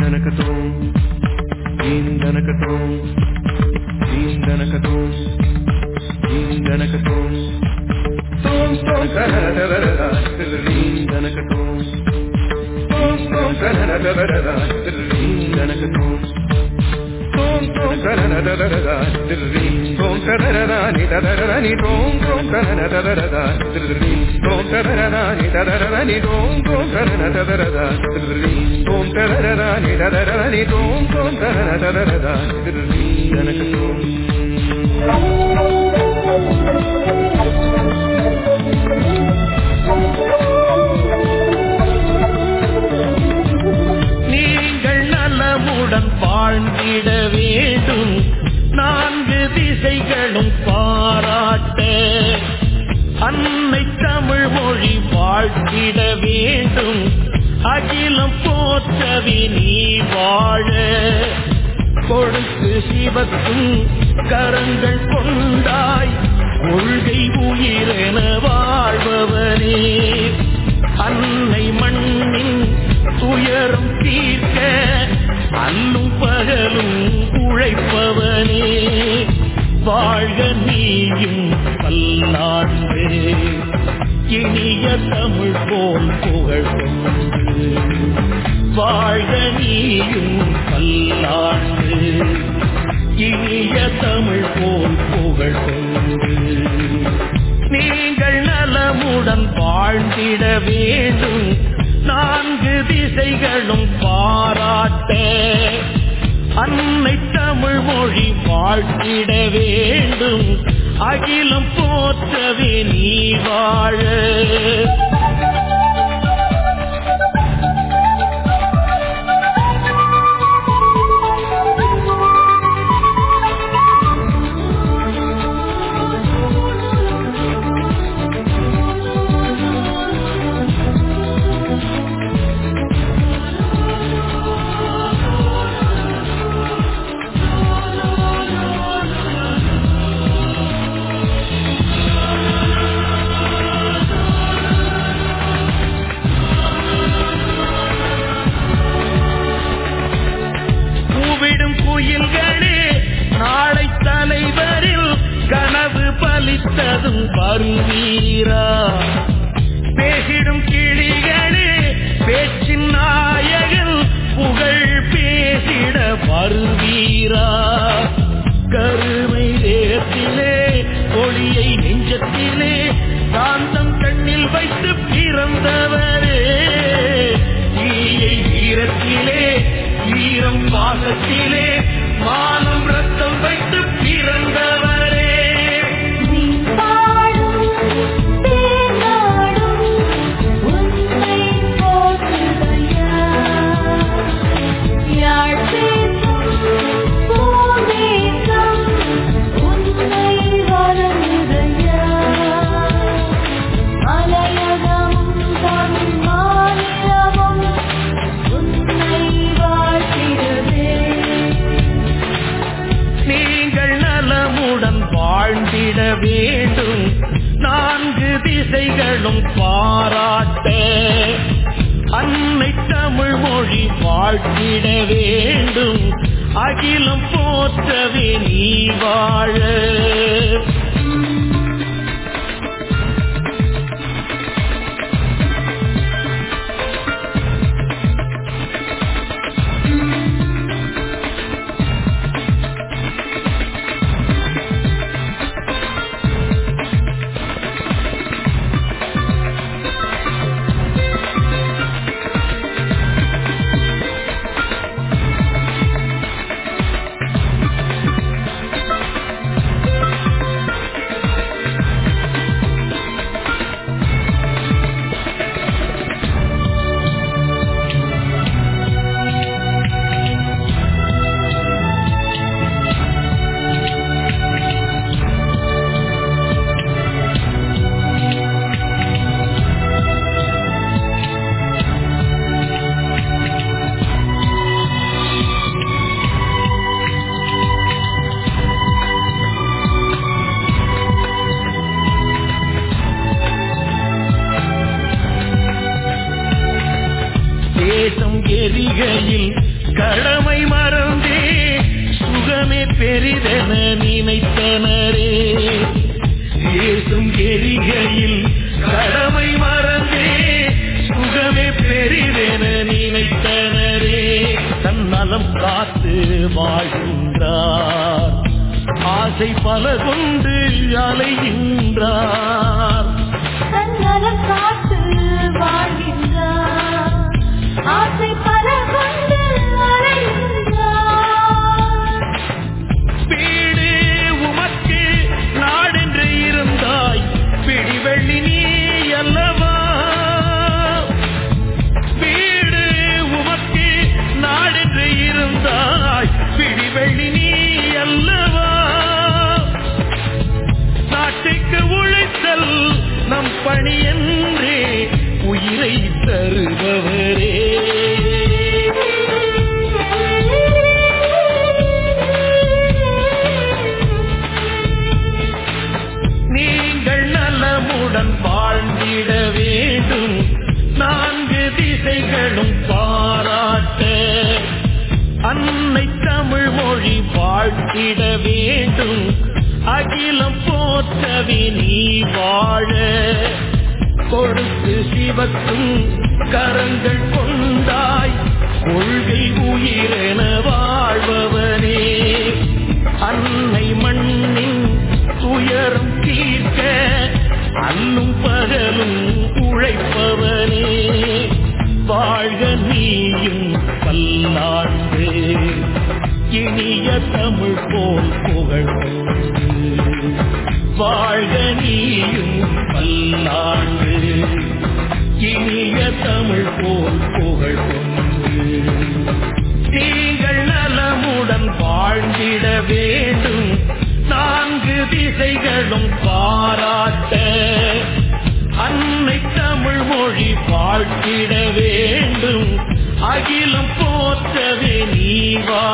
தீந்தனகதோம் தீந்தனகதோம் தீந்தனகதோம் தீந்தனகதோம் தோம் தோம் தனதரதரதா தீந்தனகதோம் தோம் தோம் தனதரதரதா தீந்தனகதோம் தோம் தோம் தனதரதரதா தோம் தரதரதா நி தரதரதா நி தோம் தோம் தனதரதரதா தோம் தரதரதா நி தரதரதா நி தோம் தோம் தனதரதரதா தோம் தரதரதா நி தரதரதா நி தோம் தோம் தனதரதரதா தீந்தனகதோம் நீங்கள் நலமுடன் வாழ்ந்திட வேண்டும் நான்கு திசைகளும் பாராட்ட அன்னை தமிழ் மொழி வாழ்த்திட வேண்டும் அகிலம் போற்றவி நீ வாழ கொடுத்து சிவக்கும் கரங்கள் கொண்டாய் கொள்கை உயிரென வாழ்பவனே அன்னை மண்ணின் துயரம் தீர்க்க அல்லும் பகலும் உழைப்பவனே வாழ்க நீயும் பல்லாண்டு இனிய தமிழ் போல் புகழ் கொண்டு வாழ்க நீயும் பல்லாண்டு இனிய தமிழ் போல் புகழ் கொண்டு நீங்கள் நலமுடன் வாழ்ந்திட வேண்டும் நான்கு திசைகளும் பாராட்ட அன்னை தமிழ் மொழி வாழ்த்திட வேண்டும் அகிலம் போற்றவே நீ வாழ கூவிடும் குயில்களே நாளை தலைவரில் கனவு பலித்ததும் வருவீரா பேசிடும் கிளிகளே பேச்சின் நாயகன் புகழ் பேசிட வருவீரா கருமை தேசத்திலே ஒளியை நெஞ்சத்திலே காந்தம் கண்ணில் வைத்து பிறந்தவரே தீயை வீரத்திலே வீரம் பாசத்திலே மானம் ரத்தம் வைத்து பிறந்தவரே நீ பாடும் தேனாடும் உன்னை போற்றுதையா யாழ் பேசும் பூதேசம் உன்னை வணங்குதையா மலையகமும் தமிழ் மாநிலமும் உன்னை வாழ்த்திடவே நீங்கள் நலமுடன் வாழ்ந்திட வேண்டும் நான்கு திசைகளும் பாராட்ட அன்னை தமிழ் மொழி வாழ்த்திட வேண்டும் அகிலம் போற்றவே நீ வாழ கடமை மறந்தே சுகமே பெரிதென நினைத்தனரே ஏசும் எரிகையில் கடமை மறந்தே சுகமே பெரிதென நினைத்தனரே தன்னலம் காத்து வாழ்கின்றார் ஆசை பல கொண்டு அலைகின்றார் தன்னலம் காத்து வாழ்கின்றார் ஆசை பல கொண்டு அலைகின்றார் வீடு உமக்கு நாடென்று இருந்தாய் பிடிவெள்ளி நீ அல்லவா வீடு உமக்கு நாடென்று இருந்தாய் பிடிவெள்ளி நீ அல்லவா நாட்டுக்கு உழைத்தல் நம் பணி என்றே உயிரை தருபவரே நீங்கள் நலமுடன் வாழ்ந்திட வேண்டும் நான்கு திசைகளும் பாராட்ட அன்னை தமிழ் மொழி வாழ்த்திட வேண்டும் அகிலம் போற்றவே நீ வாழ கொடுத்து சிவக்கும் கரங்கள் கொண்டாய் கொள்கை உயிரென வாழ்பவனே அன்னை மண்ணின் துயரம் தீர்க்க அல்லும் பகலும் உழைப்பவனே வாழ்க நீயும் பல்லாண்டு இனிய தமிழ் போல் புகழ் வாழ்க நீயும் பல்லாண்டு இனிய தமிழ் போல் புகழ் கொண்டு நீங்கள் நலமுடன் வாழ்ந்திட வேண்டும் நான்கு திசைகளும் பாராட்ட அன்னை தமிழ் மொழி வாழ்த்திட வேண்டும் அகிலம் போற்றவே நீ வா